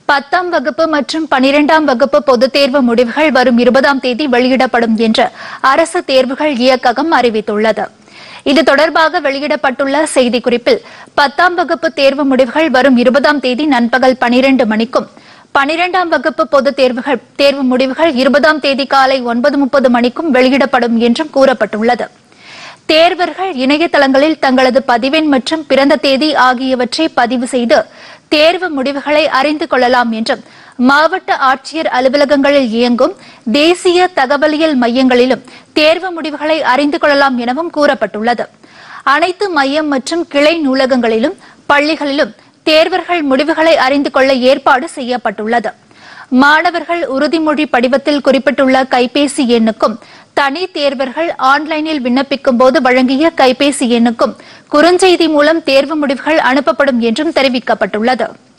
பத்தாம் வகுப்பு மற்றும் பனிரெண்டாம் வகுப்பு பொதுத் தேர்வு முடிவுகள் வரும் இருபதாம் தேதி வெளியிடப்படும் என்று அரசு தேர்வுகள் இயக்ககம் அறிவித்துள்ளது இது தொடர்பாக வெளியிடப்பட்டுள்ள செய்திக்குறிப்பில் பத்தாம் வகுப்பு தேர்வு முடிவுகள் வரும் இருபதாம் தேதி நண்பகல் பனிரெண்டு மணிக்கும் பனிரெண்டாம் வகுப்பு பொதுத் தேர்வுகள் தேர்வு முடிவுகள் இருபதாம் தேதி காலை ஒன்பது முப்பது மணிக்கும் வெளியிடப்படும் என்றும் கூறப்பட்டுள்ளது தேர்வர்கள் இணையதளங்களில் தங்களது பதிவெண் மற்றும் பிறந்த தேதி ஆகியவற்றை பதிவு செய்து தேர்வு முடிவுகளை அறிந்து கொள்ளலாம் என்றும் மாவட்ட ஆட்சியர் அலுவலகங்களில் இயங்கும் தேசிய தகவலியல் மையங்களிலும் தேர்வு முடிவுகளை அறிந்து கொள்ளலாம் எனவும் கூறப்பட்டுள்ளது அனைத்து மையம் மற்றும் கிளை நூலகங்களிலும் பள்ளிகளிலும் தேர்வர்கள் முடிவுகளை அறிந்து கொள்ள ஏற்பாடு செய்யப்பட்டுள்ளது மாணவர்கள் உறுதிமொழி படிவத்தில் குறிப்பிட்டுள்ள கைபேசி எண்ணுக்கும் தனி தேர்வர்கள் ஆன்லைனில் விண்ணப்பிக்கும் போது வழங்கிய கைபேசி எண்ணுக்கும் குறுஞ்செய்தி மூலம் தேர்வு முடிவுகள் அனுப்பப்படும் என்றும் தெரிவிக்கப்பட்டுள்ளது